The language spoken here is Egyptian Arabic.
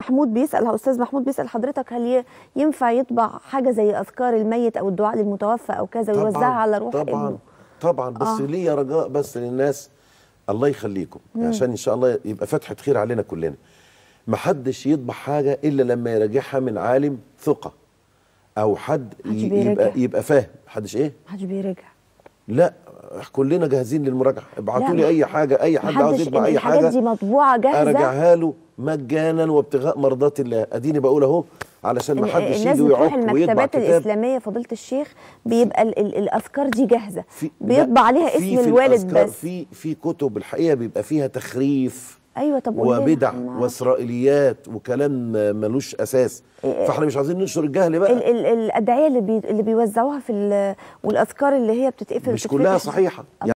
محمود بيسال استاذ محمود بيسال حضرتك هل ي- ينفع يطبع حاجه زي اذكار الميت او الدعاء للمتوفى او كذا ويوزعها على روح طبعا ابنه طبعا بس آه. ليا رجاء بس للناس الله يخليكم عشان ان شاء الله يبقى فتحه خير علينا كلنا ما حدش يطبع حاجه الا لما يراجعها من عالم ثقه او حد محدش ي- بيراجع. يبقى يبقى فاهم محدش ايه محدش بيرجع لا كلنا جاهزين للمراجعه ابعتوا لا، لي ما- اي حاجه اي حد عاوز محدش يطبع اي الحاجات حاجه دي مطبوعه جاهزه ارجعها له مجانا وابتغاء مرضات الله اديني بقول اهو علشان ما ال- حدش الناس يجي بتروح ويعق ويطبع المكتبات كتاب الاسلاميه فضيله الشيخ بيبقى ال ال الاذكار دي جاهزه في بيطبع لا، عليها في- اسم في الوالد الأذكار بس في في كتب الحقيقه بيبقى فيها تخريف ايوه طب قول لنا، وبدع إحنا نعرف. واسرائيليات وكلام ملوش اساس إيه- فاحنا مش عايزين ننشر الجهل بقى ال ال الادعيه اللي بي اللي بيوزعوها في ال- والاذكار اللي هي بتتقفل مش وتتفتح كلها صحيحه